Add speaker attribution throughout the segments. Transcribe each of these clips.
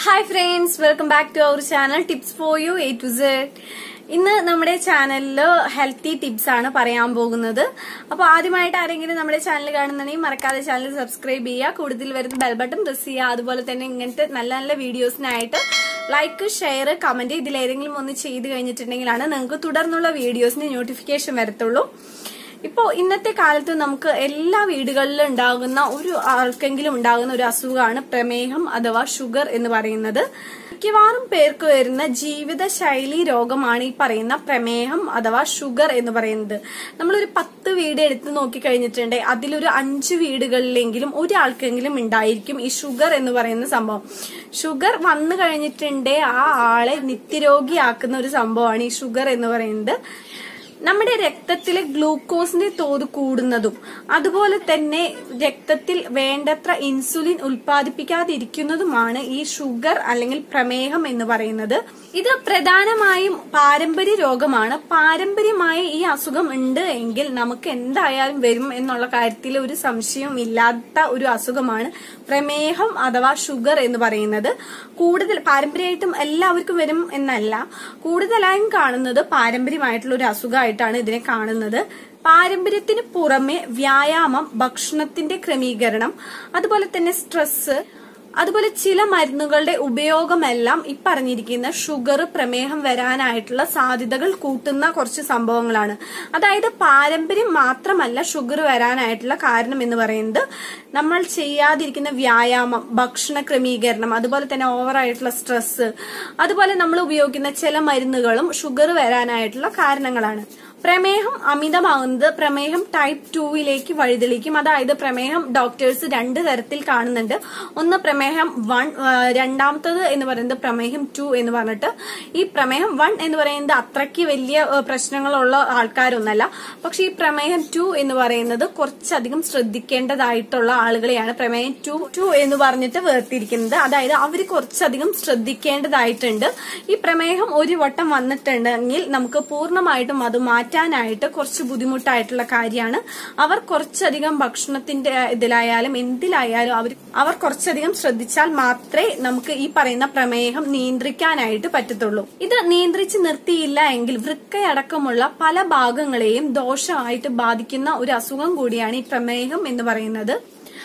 Speaker 1: hi friends welcome back to our channel tips for you A to Z ഇന്ന് നമ്മുടെ ചാനലിൽ healthy tips ആണ് പറയാൻ പോകുന്നത് അപ്പോൾ ആദ്യമായിട്ട് ആരെങ്കിലും നമ്മുടെ ചാനൽ കാണുന്നുണ്ടെങ്കിൽ മറക്കാതെ ചാനൽ സബ്സ്ക്രൈബ് ചെയ്യുക കൂടുതൽ വരുന്ന ബെൽ ബട്ടൺ പ്രസ് ചെയ്യുക അതുപോലെ തന്നെ ഇങ്ങനത്തെ നല്ല നല്ല വീഡിയോസിനായിട്ട് ലൈക്ക് ഷെയർ കമന്റ് ഇതിലേതെങ്കിലും ഒന്ന് ചെയ്ത് കഴിഞ്ഞിട്ടുണ്ടെങ്കിലാണ് നിങ്ങൾക്ക് തുടർന്നുള്ള വീഡിയോസിന് നോട്ടിഫിക്കേഷൻ വരത്തുള്ളൂ ഇപ്പോ ഇന്നത്തെ കാലത്ത് നമുക്ക് എല്ലാ വീടുകളിലും ഉണ്ടാകുന്ന ഒരു ആർക്കെങ്കിലും ഉണ്ടാകുന്ന ഒരു അസുഖമാണ് പ്രമേഹം അഥവാ ഷുഗർ എന്ന് പറയുന്നത് മിക്കവാറും പേർക്ക് വരുന്ന ജീവിതശൈലി രോഗമാണ് ഈ പറയുന്ന പ്രമേഹം അഥവാ ഷുഗർ എന്ന് പറയുന്നത് നമ്മളൊരു പത്ത് വീട് എടുത്ത് നോക്കിക്കഴിഞ്ഞിട്ടുണ്ട് അതിലൊരു അഞ്ച് വീടുകളിലെങ്കിലും ഒരാൾക്കെങ്കിലും ഉണ്ടായിരിക്കും ഈ ഷുഗർ എന്ന് പറയുന്ന സംഭവം ഷുഗർ വന്നു കഴിഞ്ഞിട്ടുണ്ടേ ആ ആളെ നിത്യരോഗിയാക്കുന്ന ഒരു സംഭവമാണ് ഈ ഷുഗർ എന്ന് പറയുന്നത് നമ്മുടെ രക്തത്തിലെ ഗ്ലൂക്കോസിന്റെ തോത് കൂടുന്നതും അതുപോലെ തന്നെ രക്തത്തിൽ വേണ്ടത്ര ഇൻസുലിൻ ഉൽപ്പാദിപ്പിക്കാതിരിക്കുന്നതുമാണ് ഈ ഷുഗർ അല്ലെങ്കിൽ പ്രമേഹം എന്ന് പറയുന്നത് ഇത് പ്രധാനമായും പാരമ്പര്യ രോഗമാണ് പാരമ്പര്യമായി ഈ അസുഖം ഉണ്ട് എങ്കിൽ നമുക്ക് എന്തായാലും വരും എന്നുള്ള കാര്യത്തിൽ ഒരു സംശയവും ഇല്ലാത്ത ഒരു അസുഖമാണ് പ്രമേഹം അഥവാ ഷുഗർ എന്ന് പറയുന്നത് കൂടുതൽ പാരമ്പര്യമായിട്ടും എല്ലാവർക്കും വരും എന്നല്ല കൂടുതലായും കാണുന്നത് പാരമ്പര്യമായിട്ടുള്ള ഒരു അസുഖമായിട്ടാണ് ഇതിനെ കാണുന്നത് പാരമ്പര്യത്തിന് പുറമെ വ്യായാമം ഭക്ഷണത്തിന്റെ ക്രമീകരണം അതുപോലെ തന്നെ സ്ട്രെസ് അതുപോലെ ചില മരുന്നുകളുടെ ഉപയോഗമെല്ലാം ഈ പറഞ്ഞിരിക്കുന്ന ഷുഗർ പ്രമേഹം വരാനായിട്ടുള്ള സാധ്യതകൾ കൂട്ടുന്ന കുറച്ച് സംഭവങ്ങളാണ് അതായത് പാരമ്പര്യം മാത്രമല്ല ഷുഗർ വരാനായിട്ടുള്ള കാരണം എന്ന് പറയുന്നത് നമ്മൾ ചെയ്യാതിരിക്കുന്ന വ്യായാമം ഭക്ഷണ ക്രമീകരണം അതുപോലെ തന്നെ ഓവറായിട്ടുള്ള സ്ട്രെസ് അതുപോലെ നമ്മൾ ഉപയോഗിക്കുന്ന ചില മരുന്നുകളും ഷുഗർ വരാനായിട്ടുള്ള കാരണങ്ങളാണ് പ്രമേഹം അമിതമാകുന്നത് പ്രമേഹം ടൈപ്പ് ടൂവിലേക്ക് വഴിതെളിക്കും അതായത് പ്രമേഹം ഡോക്ടേഴ്സ് രണ്ട് തരത്തിൽ കാണുന്നുണ്ട് ഒന്ന് പ്രമേഹം വൺ രണ്ടാമത്തത് എന്ന് പറയുന്നത് പ്രമേഹം ടു എന്ന് പറഞ്ഞിട്ട് ഈ പ്രമേഹം വൺ എന്ന് പറയുന്നത് അത്രയ്ക്ക് വലിയ പ്രശ്നങ്ങളുള്ള ആൾക്കാരൊന്നല്ല പക്ഷെ ഈ പ്രമേഹം ടു എന്ന് പറയുന്നത് കുറച്ചധികം ശ്രദ്ധിക്കേണ്ടതായിട്ടുള്ള ആളുകളെയാണ് പ്രമേഹം ടു ടു എന്ന് പറഞ്ഞിട്ട് വേർതിരിക്കുന്നത് അതായത് അവർ കുറച്ചധികം ശ്രദ്ധിക്കേണ്ടതായിട്ടുണ്ട് ഈ പ്രമേഹം ഒരു വട്ടം വന്നിട്ടുണ്ടെങ്കിൽ നമുക്ക് പൂർണ്ണമായിട്ടും അത് മാറ്റാനായിട്ട് കുറച്ച് ബുദ്ധിമുട്ടായിട്ടുള്ള കാര്യമാണ് അവർ കുറച്ചധികം ഭക്ഷണത്തിന്റെ ഇതിലായാലും എന്തിലായാലും അവർ അവർ കുറച്ചധികം ശ്രദ്ധിച്ചാൽ മാത്രമേ നമുക്ക് ഈ പറയുന്ന പ്രമേഹം നിയന്ത്രിക്കാനായിട്ട് പറ്റത്തുള്ളൂ ഇത് നിയന്ത്രിച്ച് നിർത്തിയില്ല എങ്കിൽ വൃക്കയടക്കമുള്ള പല ഭാഗങ്ങളെയും ദോഷമായിട്ട് ബാധിക്കുന്ന ഒരു അസുഖം കൂടിയാണ് ഈ പ്രമേഹം എന്ന് പറയുന്നത്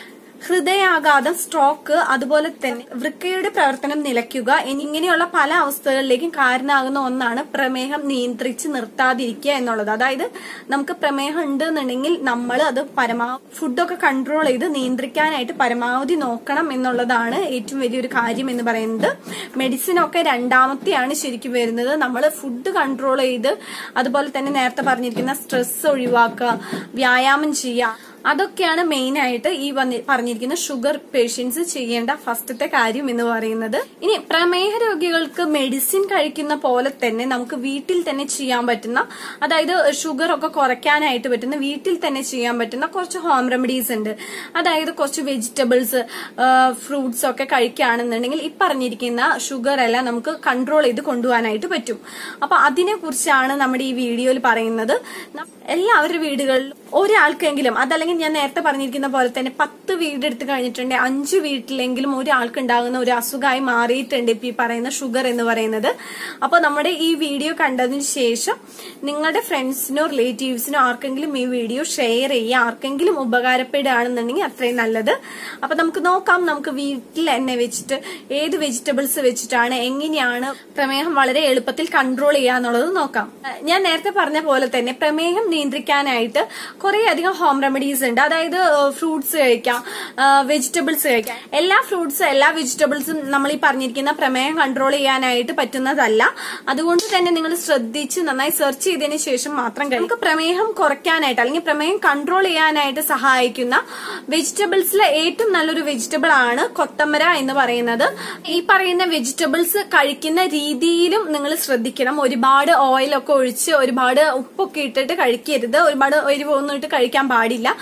Speaker 1: ഹൃദയാഘാതം സ്ട്രോക്ക് അതുപോലെ തന്നെ വൃക്കയുടെ പ്രവർത്തനം നിലയ്ക്കുക ഇങ്ങനെയുള്ള പല അവസ്ഥകളിലേക്കും കാരണമാകുന്ന ഒന്നാണ് പ്രമേഹം നിയന്ത്രിച്ച് നിർത്താതിരിക്കുക എന്നുള്ളത് അതായത് നമുക്ക് പ്രമേഹം ഉണ്ട് എന്നുണ്ടെങ്കിൽ നമ്മൾ അത് പരമാവധി ഫുഡൊക്കെ കൺട്രോൾ ചെയ്ത് നിയന്ത്രിക്കാനായിട്ട് പരമാവധി നോക്കണം എന്നുള്ളതാണ് ഏറ്റവും വലിയൊരു കാര്യം എന്ന് പറയുന്നത് മെഡിസിൻ ഒക്കെ രണ്ടാമത്തെയാണ് ശരിക്കും വരുന്നത് നമ്മൾ ഫുഡ് കൺട്രോൾ ചെയ്ത് അതുപോലെ തന്നെ നേരത്തെ പറഞ്ഞിരിക്കുന്ന സ്ട്രെസ് ഒഴിവാക്കുക വ്യായാമം ചെയ്യുക അതൊക്കെയാണ് മെയിൻ ആയിട്ട് ഈ പറഞ്ഞിരിക്കുന്ന ഷുഗർ പേഷ്യൻസ് ചെയ്യേണ്ട ഫസ്റ്റത്തെ കാര്യം എന്ന് പറയുന്നത് ഇനി പ്രമേഹ രോഗികൾക്ക് മെഡിസിൻ കഴിക്കുന്ന പോലെ തന്നെ നമുക്ക് വീട്ടിൽ തന്നെ ചെയ്യാൻ പറ്റുന്ന അതായത് ഷുഗർ ഒക്കെ കുറയ്ക്കാനായിട്ട് പറ്റുന്ന വീട്ടിൽ തന്നെ ചെയ്യാൻ പറ്റുന്ന കുറച്ച് ഹോം റെമഡീസ് ഉണ്ട് അതായത് കുറച്ച് വെജിറ്റബിൾസ് ഫ്രൂട്ട്സ് ഒക്കെ കഴിക്കുകയാണെന്നുണ്ടെങ്കിൽ ഈ പറഞ്ഞിരിക്കുന്ന ഷുഗർ എല്ലാം നമുക്ക് കൺട്രോൾ ചെയ്ത് കൊണ്ടുപോകാനായിട്ട് പറ്റും അപ്പൊ അതിനെ കുറിച്ചാണ് നമ്മുടെ ഈ വീഡിയോയിൽ പറയുന്നത് എല്ലാവരുടെ വീടുകളിലും ഒരാൾക്കെങ്കിലും അതല്ലെങ്കിൽ ഞാൻ നേരത്തെ പറഞ്ഞിരിക്കുന്ന പോലെ തന്നെ പത്ത് വീട് എടുത്തു കഴിഞ്ഞിട്ടുണ്ട് അഞ്ച് വീട്ടിലെങ്കിലും ഒരാൾക്ക് ഉണ്ടാകുന്ന ഒരു അസുഖമായി മാറിയിട്ടുണ്ട് ഇപ്പൊ ഈ പറയുന്ന ഷുഗർ എന്ന് പറയുന്നത് അപ്പോൾ നമ്മുടെ ഈ വീഡിയോ കണ്ടതിന് ശേഷം നിങ്ങളുടെ ഫ്രണ്ട്സിനോ റിലേറ്റീവ്സിനോ ആർക്കെങ്കിലും ഈ വീഡിയോ ഷെയർ ചെയ്യുക ആർക്കെങ്കിലും ഉപകാരപ്പെടുകയാണെന്നുണ്ടെങ്കിൽ അത്രയും നല്ലത് അപ്പൊ നമുക്ക് നോക്കാം നമുക്ക് വീട്ടിൽ തന്നെ വെച്ചിട്ട് ഏത് വെജിറ്റബിൾസ് വെച്ചിട്ടാണ് എങ്ങനെയാണ് പ്രമേഹം വളരെ എളുപ്പത്തിൽ കൺട്രോൾ ചെയ്യാന്നുള്ളത് നോക്കാം ഞാൻ നേരത്തെ പറഞ്ഞ പോലെ തന്നെ പ്രമേഹം നിയന്ത്രിക്കാനായിട്ട് കുറെ അധികം ഹോം റെമഡീസ് ഉണ്ട് അതായത് ഫ്രൂട്ട്സ് കഴിക്കാം വെജിറ്റബിൾസ് കഴിക്കാം എല്ലാ ഫ്രൂട്ട്സും എല്ലാ വെജിറ്റബിൾസും നമ്മൾ ഈ പറഞ്ഞിരിക്കുന്ന പ്രമേഹം കൺട്രോൾ ചെയ്യാനായിട്ട് പറ്റുന്നതല്ല അതുകൊണ്ട് തന്നെ നിങ്ങൾ ശ്രദ്ധിച്ച് നന്നായി സെർച്ച് ചെയ്തതിന് ശേഷം മാത്രം കഴിക്കും നമുക്ക് പ്രമേഹം കുറയ്ക്കാനായിട്ട് അല്ലെങ്കിൽ പ്രമേഹം കൺട്രോൾ ചെയ്യാനായിട്ട് സഹായിക്കുന്ന വെജിറ്റബിൾസിലെ ഏറ്റവും നല്ലൊരു വെജിറ്റബിൾ ആണ് കൊത്തമര എന്ന് പറയുന്നത് ഈ പറയുന്ന വെജിറ്റബിൾസ് കഴിക്കുന്ന രീതിയിലും നിങ്ങൾ ശ്രദ്ധിക്കണം ഒരുപാട് ഓയിലൊക്കെ ഒഴിച്ച് ഒരുപാട് ഉപ്പൊക്കെ ഇട്ടിട്ട് കഴിക്കരുത് ഒരുപാട് എരിവൊന്നും ഇട്ട് കഴിക്കാൻ പാടില്ല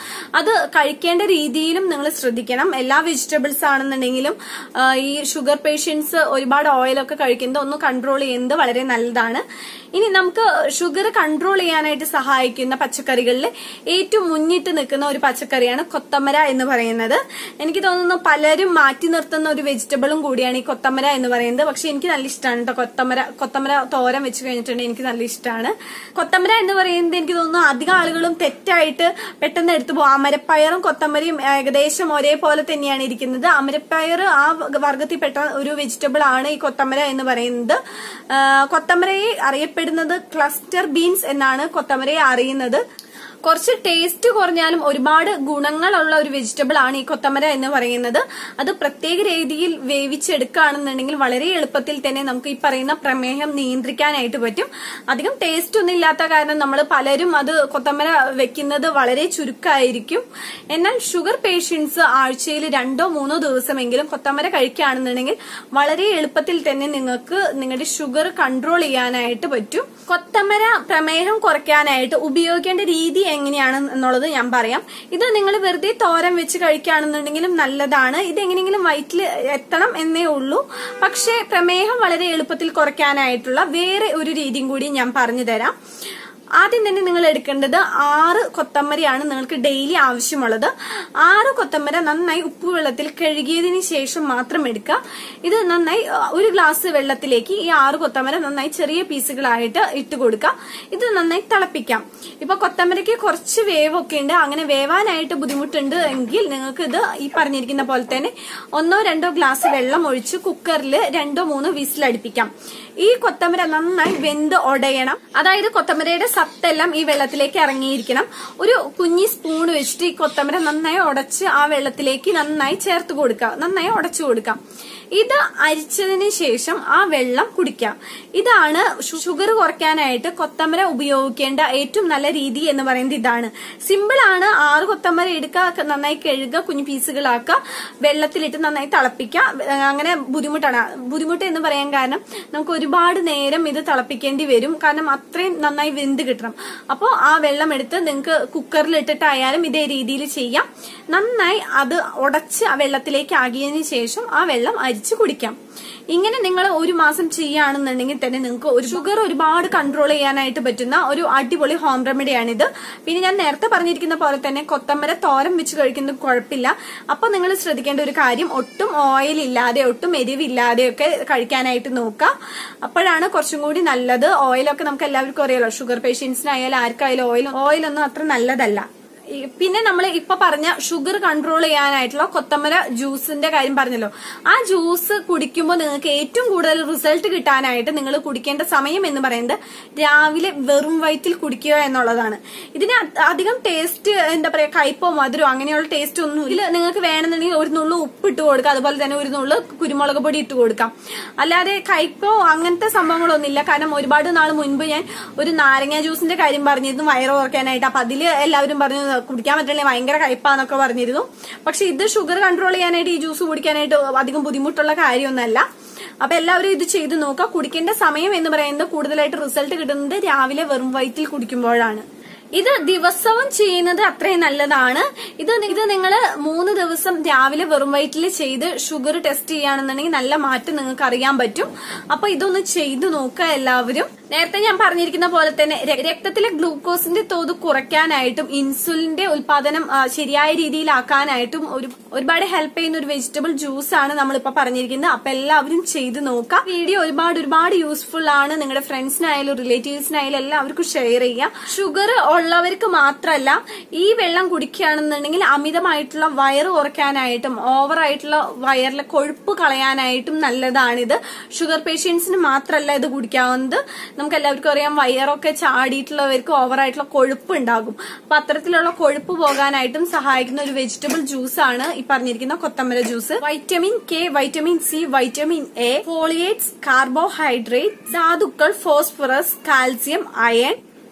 Speaker 1: അത് കഴിക്കേണ്ട രീതിയിലും നിങ്ങൾ ശ്രദ്ധിക്കണം എല്ലാ വെജിറ്റബിൾസ് ആണെന്നുണ്ടെങ്കിലും ആ, ഈ ഷുഗർ പേഷ്യൻസ് ഒരുപാട് ഓയിലൊക്കെ കഴിക്കുന്നത് ഒന്ന് കൺട്രോൾ ചെയ്യുന്നത് വളരെ നല്ലതാണ് ഇനി നമുക്ക് ഷുഗർ കൺട്രോൾ ചെയ്യാനായിട്ട് സഹായിക്കുന്ന പച്ചക്കറികളിൽ ഏറ്റവും മുന്നിട്ട് നിൽക്കുന്ന ഒരു പച്ചക്കറിയാണ് കൊത്തമര എന്ന് പറയുന്നത് എനിക്ക് തോന്നുന്നു പലരും മാറ്റി നിർത്തുന്ന ഒരു വെജിറ്റബിളും കൂടിയാണ് ഈ കൊത്തമര എന്ന് പറയുന്നത് പക്ഷെ എനിക്ക് നല്ല ഇഷ്ടമാണ് കേട്ടോ കൊത്തമര കൊത്തമര തോരൻ വെച്ച് കഴിഞ്ഞിട്ടുണ്ടെങ്കിൽ എനിക്ക് നല്ല ഇഷ്ടമാണ് കൊത്തമര എന്ന് പറയുന്നത് എനിക്ക് തോന്നുന്നു അധികം ആളുകളും തെറ്റായിട്ട് പെട്ടെന്ന് എടുത്തു പോകും അമരപ്പയറും കൊത്തമരയും ഏകദേശം ഒരേപോലെ തന്നെയാണ് ഇരിക്കുന്നത് അമരപ്പയർ ആ വർഗത്തിൽപ്പെട്ട ഒരു വെജിറ്റബിൾ ആണ് ഈ കൊത്തമര എന്ന് പറയുന്നത് ആ, കൊത്തമരയെ അറിയപ്പെടുന്നത് ക്ലസ്റ്റർ ബീൻസ് എന്നാണ് കൊത്തമരയെ അറിയുന്നത് കുറച്ച് ടേസ്റ്റ് കുറഞ്ഞാലും ഒരുപാട് ഗുണങ്ങളുള്ള ഒരു വെജിറ്റബിൾ ആണ് ഈ കൊത്തമര എന്ന് പറയുന്നത് അത് പ്രത്യേക രീതിയിൽ വേവിച്ചെടുക്കുകയാണെന്നുണ്ടെങ്കിൽ വളരെ എളുപ്പത്തിൽ തന്നെ നമുക്ക് ഈ പറയുന്ന പ്രമേഹം നിയന്ത്രിക്കാനായിട്ട് പറ്റും അധികം ടേസ്റ്റ് ഒന്നും ഇല്ലാത്ത കാരണം നമ്മൾ പലരും അത് കൊത്തമര വെക്കുന്നത് വളരെ ചുരുക്കമായിരിക്കും എന്നാൽ ഷുഗർ പേഷ്യൻസ് ആഴ്ചയിൽ രണ്ടോ മൂന്നോ ദിവസമെങ്കിലും കൊത്തമര കഴിക്കുകയാണെന്നുണ്ടെങ്കിൽ വളരെ എളുപ്പത്തിൽ തന്നെ നിങ്ങൾക്ക് നിങ്ങളുടെ ഷുഗർ കൺട്രോൾ ചെയ്യാനായിട്ട് പറ്റും കൊത്തമര പ്രമേഹം കുറയ്ക്കാനായിട്ട് ഉപയോഗിക്കേണ്ട രീതി എങ്ങനെയാണ് എന്നുള്ളത് ഞാൻ പറയാം ഇത് നിങ്ങൾ വെറുതെ തോരൻ വെച്ച് കഴിക്കുകയാണെന്നുണ്ടെങ്കിലും നല്ലതാണ് ഇത് എങ്ങനെയെങ്കിലും വയറ്റിൽ എത്തണം എന്നേ ഉള്ളൂ പക്ഷേ പ്രമേഹം വളരെ എളുപ്പത്തിൽ കുറയ്ക്കാനായിട്ടുള്ള വേറെ ഒരു രീതിയും കൂടി ഞാൻ പറഞ്ഞു തരാം ആദ്യം തന്നെ നിങ്ങൾ എടുക്കേണ്ടത് ആറ് കൊത്തമരയാണ് നിങ്ങൾക്ക് ഡെയിലി ആവശ്യമുള്ളത് ആറ് കൊത്തമര നന്നായി ഉപ്പ് വെള്ളത്തിൽ കഴുകിയതിന് ശേഷം മാത്രം എടുക്കുക ഇത് നന്നായി ആ, ഒരു ഗ്ലാസ് വെള്ളത്തിലേക്ക് ഈ ആറ് കൊത്തമര നന്നായി ചെറിയ പീസുകളായിട്ട് ഇട്ട് കൊടുക്കുക ഇത് നന്നായി തിളപ്പിക്കാം ഇപ്പൊ കൊത്തമരയ്ക്ക് കുറച്ച് വേവൊക്കെ ഉണ്ട് അങ്ങനെ വേവാനായിട്ട് ബുദ്ധിമുട്ടുണ്ട് എങ്കിൽ നിങ്ങൾക്ക് ഇത് ഈ പറഞ്ഞിരിക്കുന്ന പോലെ തന്നെ ഒന്നോ രണ്ടോ ഗ്ലാസ് വെള്ളം ഒഴിച്ച് കുക്കറിൽ രണ്ടോ മൂന്നോ വിസിലടിപ്പിക്കാം ഈ കൊത്തമര നന്നായി വെന്ത് ഒടയണം അതായത് കൊത്തമരയുടെ സത്തെല്ലാം ഈ വെള്ളത്തിലേക്ക് ഇറങ്ങിയിരിക്കണം ഒരു കുഞ്ഞി സ്പൂൺ വെച്ചിട്ട് ഈ കൊത്തമര നന്നായി ഉടച്ച് ആ വെള്ളത്തിലേക്ക് നന്നായി ചേർത്ത് കൊടുക്കുക നന്നായി ഉടച്ചു കൊടുക്കാം ഇത് അരിച്ചതിന് ശേഷം ആ വെള്ളം കുടിക്കാം ഇതാണ് ഷു- ഷുഗർ കുറയ്ക്കാനായിട്ട് കൊത്തമര ഉപയോഗിക്കേണ്ട ഏറ്റവും നല്ല രീതി എന്ന് പറയുന്നത് ഇതാണ് സിമ്പിൾ ആണ് ആറ് കൊത്തമര എടുക്കുക നന്നായി കഴുകുക കുഞ്ഞു പീസുകളാക്കുക വെള്ളത്തിലിട്ട് നന്നായി തിളപ്പിക്കുക ഏഹ് അങ്ങനെ ബുദ്ധിമുട്ടാണ് ബുദ്ധിമുട്ട് എന്ന് പറയാൻ കാരണം നമുക്ക് ഒരുപാട് നേരം ഇത് തിളപ്പിക്കേണ്ടി വരും കാരണം അത്രയും നന്നായി വെന്ത് കിട്ടണം അപ്പോൾ ആ വെള്ളം എടുത്ത് നിങ്ങൾക്ക് കുക്കറിൽ ഇട്ടിട്ടായാലും ഇതേ രീതിയിൽ ചെയ്യാം നന്നായി അത് ഉടച്ച് ആ വെള്ളത്തിലേക്ക് ആകിയതിനു ശേഷം ആ വെള്ളം അരിച്ച് കുടിക്കാം ഇങ്ങനെ നിങ്ങൾ ഒരു മാസം ചെയ്യുകയാണെന്നുണ്ടെങ്കിൽ തന്നെ നിങ്ങൾക്ക് ഒരു ഷുഗർ ഒരുപാട് കൺട്രോൾ ചെയ്യാനായിട്ട് പറ്റുന്ന ഒരു അടിപൊളി ഹോം റെമഡിയാണിത് പിന്നെ ഞാൻ നേരത്തെ പറഞ്ഞിരിക്കുന്ന പോലെ തന്നെ കൊത്തമര തോരൻ വെച്ച് കഴിക്കുന്നത് കുഴപ്പമില്ല അപ്പൊ നിങ്ങൾ ശ്രദ്ധിക്കേണ്ട ഒരു കാര്യം ഒട്ടും ഓയിൽ ഇല്ലാതെ ഒട്ടും എരിവില്ലാതെയൊക്കെ കഴിക്കാനായിട്ട് നോക്കുക അപ്പോഴാണ് കുറച്ചും കൂടി നല്ലത് ഓയിലൊക്കെ നമുക്ക് എല്ലാവർക്കും അറിയാലോ ഷുഗർ പേഷ്യൻസിനായാലും ആർക്കായാലും ഓയിൽ ഓയിലൊന്നും അത്ര നല്ലതല്ല ഈ പിന്നെ നമ്മൾ ഇപ്പൊ പറഞ്ഞ ഷുഗർ കൺട്രോൾ ചെയ്യാനായിട്ടുള്ള കൊത്തമര ജ്യൂസിന്റെ കാര്യം പറഞ്ഞല്ലോ ആ ജ്യൂസ് കുടിക്കുമ്പോൾ നിങ്ങൾക്ക് ഏറ്റവും കൂടുതൽ റിസൾട്ട് കിട്ടാനായിട്ട് നിങ്ങൾ കുടിക്കേണ്ട സമയം എന്ന് പറയുന്നത് രാവിലെ വെറും വയറ്റിൽ കുടിക്കുക എന്നുള്ളതാണ് ഇതിന് അ- അധികം ടേസ്റ്റ് എന്താ പറയാ കയ്പോ മധുരോ അങ്ങനെയുള്ള ടേസ്റ്റ് ഒന്നും ഇതിൽ നിങ്ങൾക്ക് വേണമെന്നുണ്ടെങ്കിൽ ഒരു നുള്ളു ഉപ്പ് ഇട്ട് കൊടുക്കുക അതുപോലെ തന്നെ ഒരു നുള്ളു കുരുമുളക് പൊടി ഇട്ട് കൊടുക്കാം അല്ലാതെ കയ്പോ അങ്ങനത്തെ സംഭവങ്ങളൊന്നുമില്ല കാരണം ഒരുപാട് നാൾ മുൻപ് ഞാൻ ഒരു നാരങ്ങ ജ്യൂസിന്റെ കാര്യം പറഞ്ഞിരുന്നു വയറ് കുറയ്ക്കാനായിട്ട് അപ്പൊ അതില് എല്ലാവരും പറഞ്ഞു കുടിക്കാൻ പറ്റില്ല ഭയങ്കര കയ്പാന്നൊക്കെ പറഞ്ഞിരുന്നു പക്ഷെ ഇത് ഷുഗർ കൺട്രോൾ ചെയ്യാനായിട്ട് ഈ ജ്യൂസ് കുടിക്കാനായിട്ട് അധികം ബുദ്ധിമുട്ടുള്ള കാര്യമൊന്നല്ല അപ്പൊ എല്ലാവരും ഇത് ചെയ്ത് നോക്കുക കുടിക്കേണ്ട സമയം എന്ന് പറയുന്നത് കൂടുതലായിട്ട് റിസൾട്ട് കിട്ടുന്നത് രാവിലെ വെറും വയറ്റിൽ കുടിക്കുമ്പോഴാണ് ഇത് ദിവസവും ചെയ്യുന്നത് അത്രയും നല്ലതാണ് ഇത് ഇത് നിങ്ങൾ മൂന്ന് ദിവസം രാവിലെ വെറും വയറ്റിൽ ചെയ്ത് ഷുഗർ ടെസ്റ്റ് ചെയ്യുകയാണെന്നുണ്ടെങ്കിൽ നല്ല മാറ്റം നിങ്ങൾക്ക് അറിയാൻ പറ്റും അപ്പൊ ഇതൊന്ന് ചെയ്തു നോക്കുക എല്ലാവരും നേരത്തെ ഞാൻ പറഞ്ഞിരിക്കുന്ന പോലെ തന്നെ ര- രക്തത്തിലെ ഗ്ലൂക്കോസിന്റെ തോത് കുറയ്ക്കാനായിട്ടും ഇൻസുലിന്റെ ഉൽപാദനം ആ, ശരിയായ രീതിയിലാക്കാനായിട്ടും ഒരു ഒരുപാട് ഹെൽപ്പ് ചെയ്യുന്ന ഒരു വെജിറ്റബിൾ ജ്യൂസ് ആണ് നമ്മളിപ്പോ പറഞ്ഞിരിക്കുന്നത് അപ്പൊ എല്ലാവരും ചെയ്ത് നോക്കാം വീഡിയോ ഒരുപാട് ഒരുപാട് യൂസ്ഫുൾ ആണ് നിങ്ങളുടെ ഫ്രണ്ട്സിനായാലും റിലേറ്റീവ്സിനായാലും എല്ലാവർക്കും ഷെയർ ചെയ്യാം ഷുഗർ ഉള്ളവർക്ക് മാത്രമല്ല ഈ വെള്ളം കുടിക്കുകയാണെന്നുണ്ടെങ്കിൽ അമിതമായിട്ടുള്ള വയറ് കുറയ്ക്കാനായിട്ടും ഓവർ ആയിട്ടുള്ള വയറിലെ കൊഴുപ്പ് കളയാനായിട്ടും നല്ലതാണിത് ഷുഗർ പേഷ്യൻസിന് മാത്രമല്ല ഇത് കുടിക്കാവുന്നത് നമുക്ക് എല്ലാവർക്കും അറിയാം വയറൊക്കെ ചാടിയിട്ടുള്ളവർക്ക് ഓവർ ആയിട്ടുള്ള കൊഴുപ്പ് ഉണ്ടാകും അപ്പൊ അത്തരത്തിലുള്ള കൊഴുപ്പ് പോകാനായിട്ടും സഹായിക്കുന്ന ഒരു വെജിറ്റബിൾ ജ്യൂസ് ആണ് ഈ പറഞ്ഞിരിക്കുന്ന കൊത്തമര juice vitamin K vitamin C vitamin A folates carbohydrate ധാതുക്കൾ ഫോസ്ഫറസ് കാൽസ്യം അയൺ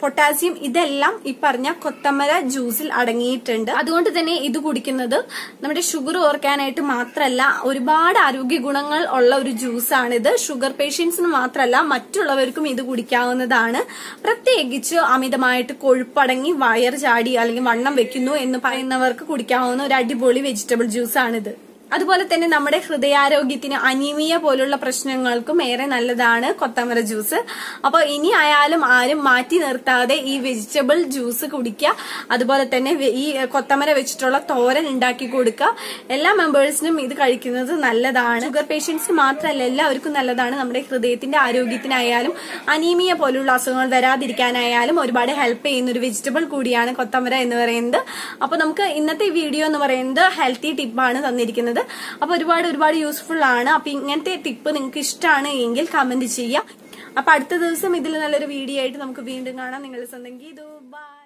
Speaker 1: പൊട്ടാസ്യം ഇതെല്ലാം ഈ പറഞ്ഞ കൊത്തമര ജ്യൂസിൽ അടങ്ങിയിട്ടുണ്ട് അതുകൊണ്ട് തന്നെ ഇത് കുടിക്കുന്നത് നമ്മുടെ ഷുഗർ ഓർക്കാനായിട്ട് മാത്രമല്ല ഒരുപാട് ആരോഗ്യ ഗുണങ്ങൾ ഉള്ള ഒരു ജ്യൂസാണിത് ഷുഗർ പേഷ്യൻസിന് മാത്രമല്ല മറ്റുള്ളവർക്കും ഇത് കുടിക്കാവുന്നതാണ് പ്രത്യേകിച്ച് അമിതമായിട്ട് കൊഴുപ്പടങ്ങി വയർ ചാടി അല്ലെങ്കിൽ വണ്ണം വെക്കുന്നു എന്ന് പറയുന്നവർക്ക് കുടിക്കാവുന്ന ഒരു അടിപൊളി വെജിറ്റബിൾ ജ്യൂസാണിത് അതുപോലെ തന്നെ നമ്മുടെ ഹൃദയാരോഗ്യത്തിന് അനീമിയ പോലുള്ള പ്രശ്നങ്ങൾക്കും ഏറെ നല്ലതാണ് കൊത്തമര ജ്യൂസ് അപ്പൊ ഇനി ആയാലും ആരും മാറ്റി നിർത്താതെ ഈ വെജിറ്റബിൾ ജ്യൂസ് കുടിക്കുക അതുപോലെ തന്നെ വെ- ഈ കൊത്തമര വെച്ചിട്ടുള്ള തോരൻ ഉണ്ടാക്കി കൊടുക്കുക എല്ലാ മെമ്പേഴ്സിനും ഇത് കഴിക്കുന്നത് നല്ലതാണ് ഷുഗർ പേഷ്യൻസ് മാത്രമല്ല എല്ലാവർക്കും നല്ലതാണ് നമ്മുടെ ഹൃദയത്തിന്റെ ആരോഗ്യത്തിനായാലും അനീമിയ പോലുള്ള അസുഖങ്ങൾ വരാതിരിക്കാനായാലും ഒരുപാട് ഹെൽപ്പ് ചെയ്യുന്ന ഒരു വെജിറ്റബിൾ കൂടിയാണ് കൊത്തമര എന്ന് പറയുന്നത് അപ്പൊ നമുക്ക് ഇന്നത്തെ വീഡിയോ എന്ന് പറയുന്നത് ഹെൽത്തി ടിപ്പാണ് തന്നിരിക്കുന്നത് അപ്പൊ ഒരുപാട് ഒരുപാട് യൂസ്ഫുൾ ആണ് അപ്പൊ ഇങ്ങനത്തെ ടിപ്പ് നിങ്ങൾക്ക് ഇഷ്ടമാണ് എങ്കിൽ കമന്റ് ചെയ്യാം അപ്പൊ അടുത്ത ദിവസം ഇതിൽ നല്ലൊരു വീഡിയോ ആയിട്ട് നമുക്ക് വീണ്ടും കാണാം നിങ്ങൾ സ്വന്തം ഗീതു ബൈ